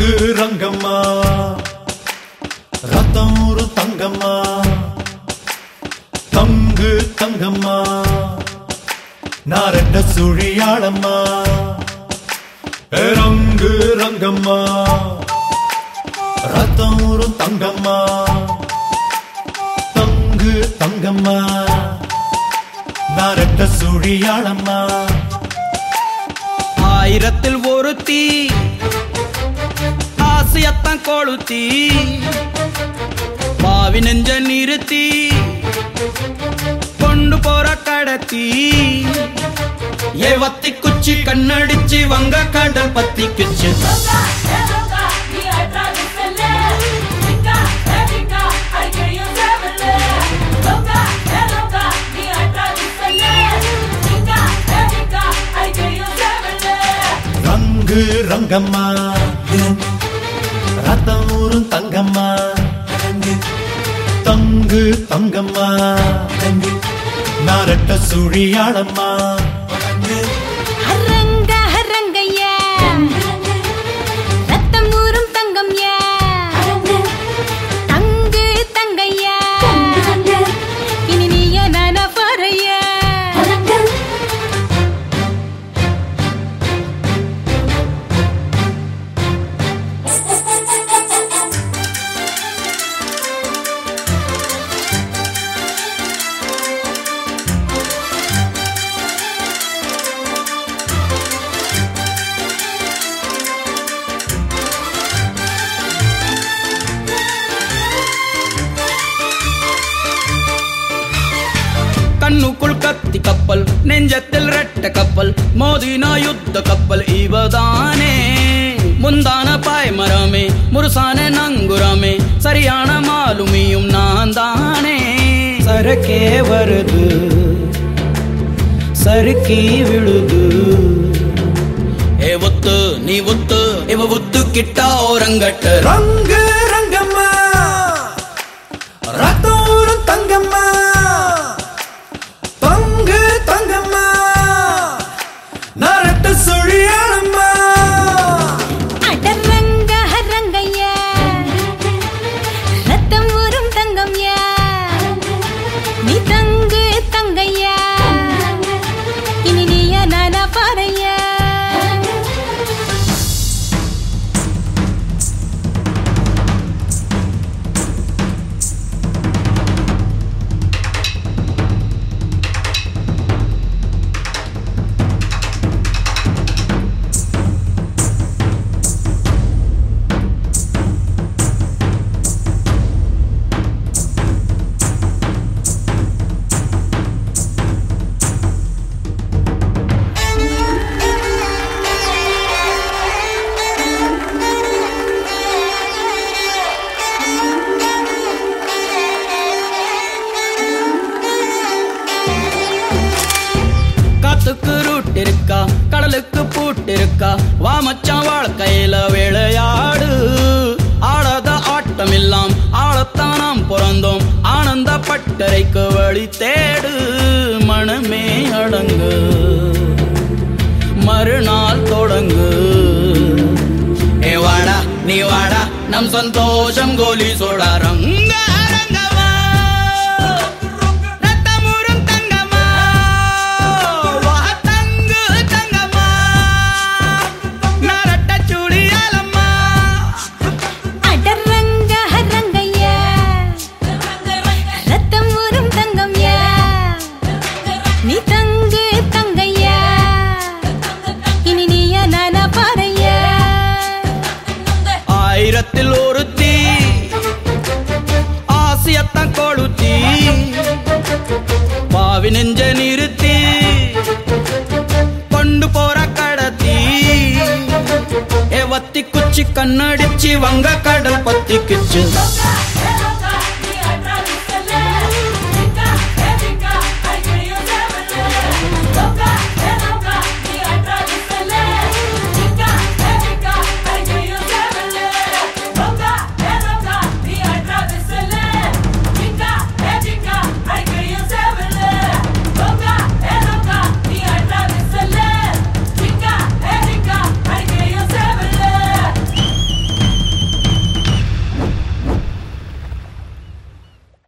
ரங்கு ரங்கம்மா ரத்தம் ஒரு தங்கம்மா தங்கு தங்கம்மா நாரட்ட சுழியாளம்மா ஏ ரங்கு ரங்கம்மா ரத்தம் ஒரு தங்கம்மா தங்கு தங்கம்மா நாரட்ட சுழியாளம்மா ஆயிரத்தில் ஒருத்தி ஆசையத்தான் கொளுத்தி பாவி நெஞ்ச நிறுத்தி கொண்டு போற கடத்தி ஏ வத்தி குச்சி கண்ணடிச்சு வங்க கடல் பத்தி குச்சி Loca, é louca, e atrás do celé. Fica, é fica, ai que eu trabalhei. Loca, é louca, e atrás do celé. Fica, é fica, ai que eu trabalhei. Rangu Rangamma ரத்தம் ஒரு தங்கம்மா தங்கு தங்கம்மா நாரட்ட சுழியாளம்மா ஹரங்க ஹரங்கையா ரத்தம் ஊறும் தங்கம்யா தங்கு தங்கையா இனி நீய நான பாறையா கண்ணுக்குள் கத்தி கப்பல் நெஞ்சத்தில் ரெட்ட கப்பல் மோதினா யுத்த கப்பல் இவதானே முந்தான பாய்மரமே முருசான நங்குரமே சரியான மாலுமியும் நான் தானே சரக்கே வருது சறுக்கி விழுது ஏ ஒத்து நீ ஒத்து இவ ஒத்து கிட்டா ஓரங்கட்டு ரங்கு ரங்கம்மா ரத்தம் ஒரு தங்கம்மா தங்கு தங்கம்மா நாரட்ட சுழியாளம்மா அடரங்க ஹரங்கையா ரத்தம் ஊறும் தங்கம்யா நீ தங்கு தங்கையா இனி நீய நான பாறையா காத்துக்கு ரூட் இருக்கா கடலுக்கு பூட்டு இருக்கா வா மச்சான் வாழ்க்கையில விளையாடு ஆடாத ஆட்டம் எல்லாம் ஆளத்தான் நாம் பிறந்தோம் ஆனந்த பட்டறைக்கு வழி தேடு மனமே அடங்கு மறுநாள் தொடங்கு ஏ வாடா நீ வாடா நம் சந்தோஷம் கோலி சோடா ரங்க ரங்கமா ரத்தமுறும் தங்கமா வா தங்கு தங்கமா நரட்ட சுடியாலம்மா அடரங்க ஹரங்கையா ரத்தம் ஊறும் தங்கம்யா நீ தங்கு தங்கையா இனி நீய நான பாறையா ஆயிரத்தில் ஒருத்தி ஆசியத்தான் கொளுத்தி பாவி நெஞ்ச நிறுத்தி கொண்டு போற கடத்தி ஏ வத்தி குச்சி கண்ணடிச்சு வங்க கடல் பத்திக்குச்சு Loca, é